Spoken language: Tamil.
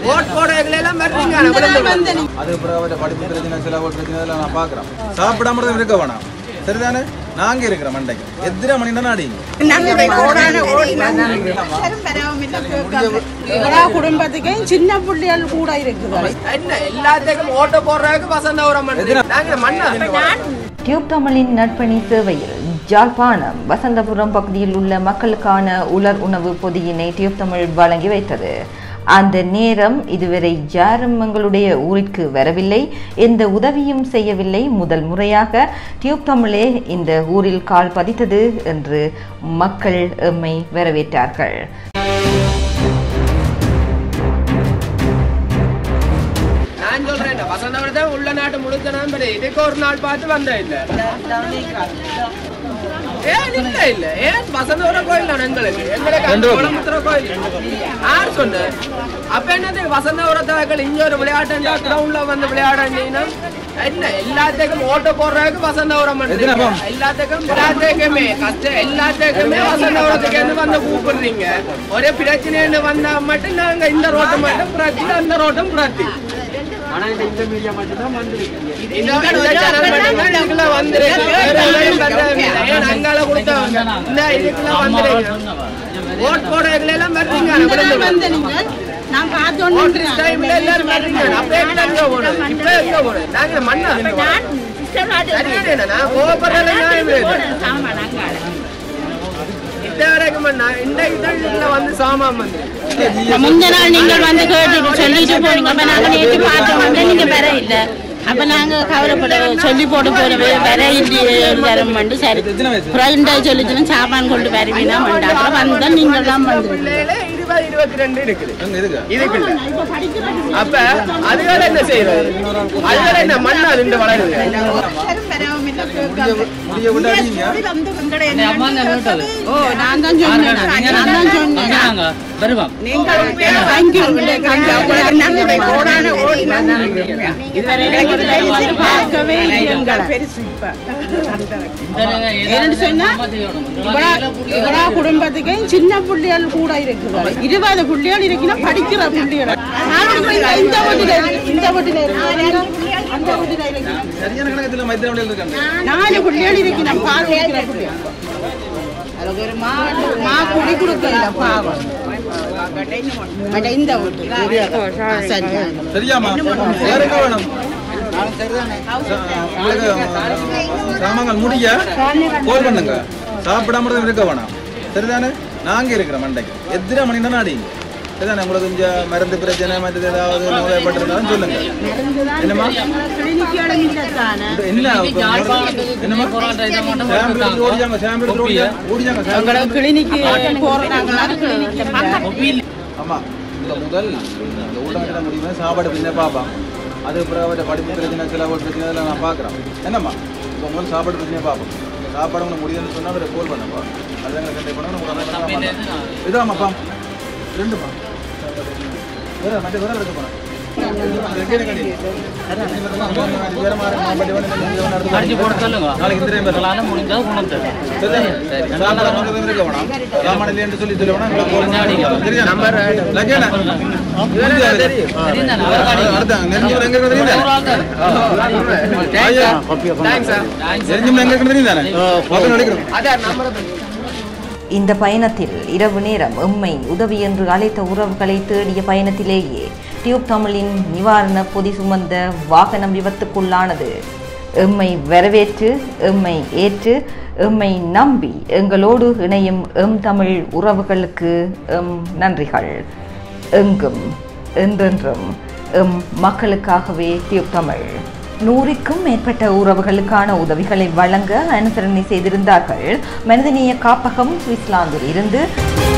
ஓட் போடுறதுல எல்லாம் வர்றீங்க விழுந்து அது அப்புறம் அவர்கிட்ட படிப்பு பிரச்சனை சில பிரச்சனை அதெல்லாம் நான் பார்க்குறேன் சாப்பிடாம தான் இருக்க வேணாம் சரிதானே நாங்க இருக்கிறோம் மண்டைக்கு எத்தனை மணி நேரம் அடிங்க எல்லா குடும்பத்துக்கும் சின்ன பிள்ளைகள் கூட இருக்குது என்ன எல்லாத்துக்கும் ஓட்டு போடுறதுக்கு வசந்தபுரம் நாங்க மண்ணா டியூப் தமிழின் நட்பணி சேவையில் ஜாழ்ப்பாணம் வசந்தபுரம் பகுதியில் உள்ள மக்களுக்கான உலர் உணவு பொதியினை டியூப் தமிழ் வழங்கி வைத்தது அந்த நேரம் இதுவரை யாரும் எங்களுடைய ஊரிற்கு வரவில்லை எந்த உதவியும் செய்யவில்லை முதல் முறையாக டியூப் தமிழே இந்த ஊரில் கால் பதித்தது என்று மக்கள் எம்மை வரவேற்றார்கள் நான் சொல்றேன் வசந்தபுரம் தான் உள்ள நாட்டு முழுக்க நம்பர் இதுக்கு ஒரு நாள் பார்த்து வந்த இல்ல ஏன் இல்ல இல்ல ஏன் வசந்தபுரம் கோயில் தான் எங்களுக்கு எங்களுக்கு அந்த குளமுத்திர கோயில் யார் சொன்ன அப்ப என்னது வசந்தபுரத்தாக்கள் இங்க ஒரு விளையாட்டு கிரவுண்ட்ல வந்து விளையாடுறீங்கன்னா என்ன எல்லாத்துக்கும் ஓட்டு போடுறதுக்கு வசந்தபுரம் பண்றீங்க எல்லாத்துக்கும் எல்லாத்துக்குமே கஷ்டம் எல்லாத்துக்குமே வசந்தபுரத்துக்கு இருந்து வந்து கூப்பிடுறீங்க ஒரே பிரச்சனைன்னு வந்தா மட்டும் நாங்க இந்த ரோட்டை மட்டும் பிரத்தி அந்த ரோட்டும் பிரத்தி இந்த இந்த channel மட்டும்தான் இதுக்குள்ள வந்திருக்கு. வேற எங்கேயும் வர்றதில்லை. ஏன் அங்கால கொடுத்தவங்க? இந்த இதுக்குள்ள வந்திருக்கு. ஓட் போடுறதுல எல்லாம் வர்றீங்க. விழுந்து விழுந்து. நான் ஓட்டு டைம்ல எல்லாரும் வர்றீங்க. அப்ப எங்க எங்க போகணும்? இப்ப எங்க போகணும்? நாங்க மண்ணா? சரியான என்ன? நான் கோவப்படுறதுல நியாயம் இல்லை. இந்த வரைக்கும் மண்ணா, இந்த இதழ்ல வந்து சாமான் வந்து முந்த நாள் நீங்கள் வந்து கேட்டு சொல்லிட்டு போனீங்க அப்ப நாங்க நேற்று பார்த்தோம் வந்து நீங்க வர இல்ல அப்ப நாங்க கவலைப்பட சொல்லி போட்டு போறவே வர இல்லையே வரும் வந்து சரி ஃப்ரெண்டை சொல்லிச்சுன்னா சாப்பான் கொண்டு வருவீனா மண்டா அப்புறம் வந்தா நீங்கள் தான் வந்து பிள்ளைகளே இருபது இருபத்தி ரெண்டு இருக்குது எங்க இருக்கு இதுக்குள்ள அப்ப அதுகளை என்ன செய்யறது அதுகளை என்ன மண்ணா நின்று வளருது முடிய விட்டு அடிங்க ஓ நான் தான் சொன்னேன் நான் தான் சொன்னேன் தேங்க்யூ பார்க்கவே இல்லை எங்களை. என்னன்னு சொன்னா இவ்வளா- இவ்வளா குடும்பத்துக்கும் சின்ன பிள்ளைகள் கூட இருக்குது இருபது பிள்ளைகள் இருக்குன்னா படிக்கிற பிள்ளைகள் நானும் போய் இந்த வீட்டுல இருக்கு இந்த வீட்டுல இருக்கு அந்த வீட்டுல இருக்கு சரியான கணக்கத்தில் மைத்திரி இருக்காங்க நாலு பிள்ளைகள் இருக்கு நான் பால் குடிக்கிற பிள்ளைகள் அதுக்கு ஒரு மா மா குடி கொடுக்கல பாவம் அட இந்த வீட்டு சரி சரியாமா வேற என்ன வேணும் சா- உங்களுக்கு சாமான்கள் முடிய கோல் பண்ணுங்க சாப்பிடாம தான் இருக்க வேணாம் சரிதானே நாங்க இருக்கிறோம் மண்டைக்கு எத்தனை மணி நேரம் அடிங்க சரிதானே உங்களுக்கு கொஞ்சம் மருந்து பிரச்சனை மற்றது ஏதாவது நோயப்பட்டிருந்தாலும் சொல்லுங்க என்னம்மா கிளினிக்கோட இல்லத்தானே இது என்ன என்னம்மா சாம்பிள் எடுத்து ஓடியாங்க சாம்பிள் எடுத்து ஓடியாங்க ஓடியாங்க சாம்பிள் உங்களோட கிளினிக்கு போறாங்க ஆமா இந்த முதல் இந்த ஊட்டச்சத்து முடியுமே சாப்பாடு பின்ன பார்ப்பான் அது அப்புறம் அவர்கிட்ட படிப்பு பிரச்சனை சில பிரச்சனை அதெல்லாம் நான் பார்க்குறேன் என்னம்மா இப்போ முதல் சாப்பாடு பிரச்சனையை பார்ப்போம் சாப்பாடு உங்களுக்கு முடியுதுன்னு சொன்னால் அவரை கோல் பண்ணப்பா அதுதான் எங்களை கண்டே பண்ண இதாம்மாப்பா ரெண்டுப்பா வேற மற்ற வேற எடுக்க போனேன் நாளைக்கு இந்த டைம் வரலாம் அதான் நம்பரை இந்த பயணத்தில் இரவு நேரம் எம்மை உதவி என்று அழைத்த உறவுகளை தேடிய பயணத்திலேயே டியூப் தமிழின் நிவாரண பொதி சுமந்த வாகனம் விபத்துக்குள்ளானது எம்மை வரவேற்று எம்மை ஏற்று எம்மை நம்பி எங்களோடு இணையும் எம் தமிழ் உறவுகளுக்கு எம் நன்றிகள் எங்கும் என்றென்றும் எம் மக்களுக்காகவே டியூப் தமிழ் நூறுக்கும் மேற்பட்ட உறவுகளுக்கான உதவிகளை வழங்க அனுசரணை செய்திருந்தார்கள் மனிதநேய காப்பகம் சுவிட்சர்லாந்தில் இருந்து